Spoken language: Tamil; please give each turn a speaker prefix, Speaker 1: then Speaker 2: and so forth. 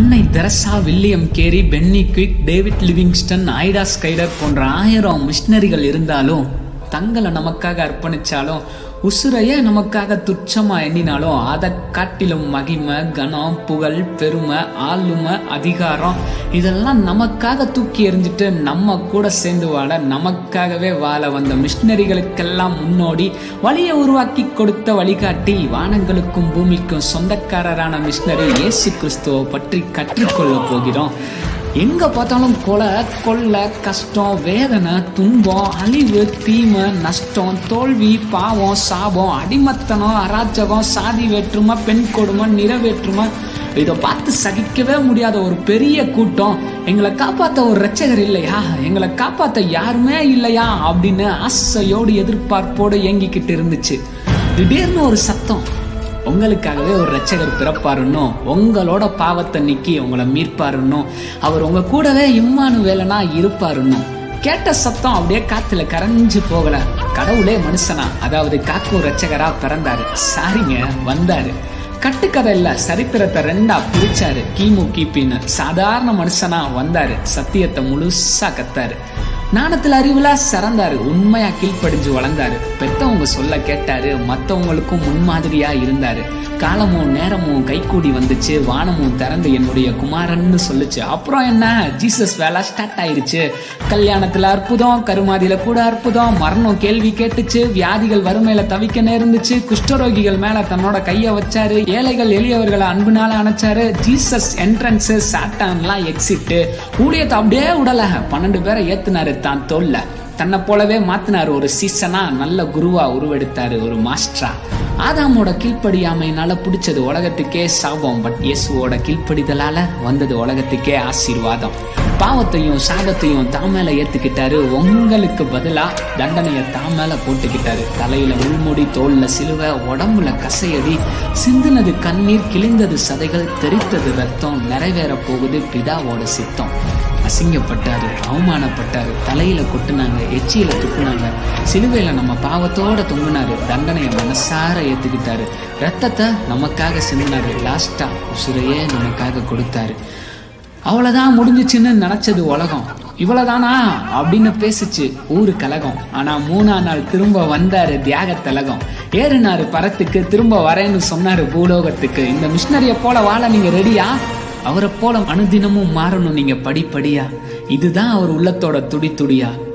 Speaker 1: அன்னை Teresa William Carey Pennycuick David Livingstone Ida Scudder போன்ற ஆயிரம் மிஷினரிகள் இருந்தாலும் தங்களை நமக்காக அர்ப்பணிச்சாலும் உசுரையே நமக்காக துச்சமா எண்ணினாலும் அதை காட்டிலும் மகிமை கனம் புகழ் பெருமை ஆளுமை அதிகாரம் இதெல்லாம் நமக்காக தூக்கி எறிஞ்சிட்டு நம்ம கூட சேர்ந்து வாழ நமக்காகவே வாழ வந்த மிஷினரிகளுக்கெல்லாம் முன்னோடி வழியை உருவாக்கி கொடுத்த வழிகாட்டி வானங்களுக்கும் பூமிக்கும் சொந்தக்காரரான மிஷினரி இயேசு கிறிஸ்துவை பற்றி கற்றுக்கொள்ள போகிறோம் எங்க பார்த்தாலும் கொலை கொள்ளை கஷ்டம் வேதனை துன்பம் அழிவு தீமை நஷ்டம் தோல்வி பாவம் சாபம் அடிமத்தனம் அராஜகம் சாதி வேற்றுமை பெண் கொடுமை நிறவேற்றுமை இதை பார்த்து சகிக்கவே முடியாத ஒரு பெரிய கூட்டம் எங்களை காப்பாத்த ஒரு ரட்சகர் இல்லையா எங்களை காப்பாத்த யாருமே இல்லையா அப்படின்னு ஆசையோடு எதிர்பார்ப்போடு இயங்கிக்கிட்டு இருந்துச்சு திடீர்னு ஒரு சத்தம் உங்களுக்காகவே ஒரு ரட்சகர் பிறப்பாருன்னோ உங்களோட பாவத்தை நீக்கி உங்களை மீட்பாருன்னோ அவர் உங்க கூடவே இம்மானு வேலைனா இருப்பாருன்னோ கேட்ட சத்தம் அப்படியே காத்துல கரைஞ்சு போகல கடவுளே மனுஷனா அதாவது காக்கும் ரட்சகரா பிறந்தாரு சாரிங்க வந்தாரு கட்டுக்கதை இல்ல சரித்திரத்தை ரெண்டா பிரிச்சாரு கிமு கிபின்னு சாதாரண மனுஷனா வந்தாரு சத்தியத்தை முழுசா கத்தாரு ஞானத்துல அறிவுல சிறந்தாரு உண்மையா கீழ்ப்படிஞ்சு வளர்ந்தாரு பெத்தவங்க சொல்ல கேட்டாரு மத்தவங்களுக்கும் முன்மாதிரியா இருந்தாரு காலமும் நேரமும் கைகூடி வந்துச்சு வானமும் திறந்து என்னுடைய குமாரன்னு சொல்லுச்சு அப்புறம் என்ன ஜீசஸ் வேலை ஸ்டார்ட் ஆயிருச்சு கல்யாணத்துல அற்புதம் கருமாதியில கூட அற்புதம் மரணம் கேள்வி கேட்டுச்சு வியாதிகள் வறுமையில தவிக்க நேர்ந்துச்சு குஷ்டரோகிகள் மேல தன்னோட கைய வச்சாரு ஏழைகள் எளியவர்களை அன்புனால அணைச்சாரு ஜீசஸ் என்ட்ரன்ஸ் சாட்டான்லாம் எக்ஸிட் ஊழியத்தை அப்படியே விடல பன்னெண்டு பேரை ஏத்துனாரு தான் தோல்ல தன்னை போலவே மாத்தினாரு ஒரு சீசனா நல்ல குருவா உருவெடுத்தாரு ஒரு மாஸ்டரா ஆதாமோட கீழ்ப்படியாமையினால பிடிச்சது உலகத்துக்கே சாபம் பட் இயேசுவோட கீழ்ப்படிதலால வந்தது உலகத்துக்கே ஆசீர்வாதம் பாவத்தையும் சாபத்தையும் தான் மேல ஏத்துக்கிட்டாரு உங்களுக்கு பதிலா தண்டனைய தான் மேல போட்டுக்கிட்டாரு தலையில முள்முடி தோல்ல சிலுவை உடம்புல கசையடி சிந்துனது கண்ணீர் கிழிந்தது சதைகள் தெரித்தது ரத்தம் நிறைவேற போகுது பிதாவோட சித்தம் அசிங்கப்பட்டாரு அவமானப்பட்டாரு தலையில கொட்டுனாங்க எச்சியில துப்புனாங்க சிலுவையில நம்ம பாவத்தோட தொங்குனாரு தண்டனையை மனசார ஏத்துக்கிட்டாரு ரத்தத்தை நமக்காக சிந்தினாரு லாஸ்டா உசுரையே நமக்காக கொடுத்தாரு அவ்வளவுதான் முடிஞ்சிச்சுன்னு நினைச்சது உலகம் இவ்வளவுதானா அப்படின்னு பேசுச்சு ஊரு கலகம் ஆனா மூணா நாள் திரும்ப வந்தாரு தியாக தலகம் ஏறுனாரு பரத்துக்கு திரும்ப வரேன்னு சொன்னாரு பூலோகத்துக்கு இந்த மிஷினரிய போல வாழ நீங்க ரெடியா அவரை போல அனுதினமும் மாறணும் நீங்க படிப்படியா இதுதான் அவர் உள்ளத்தோட துடி துடியா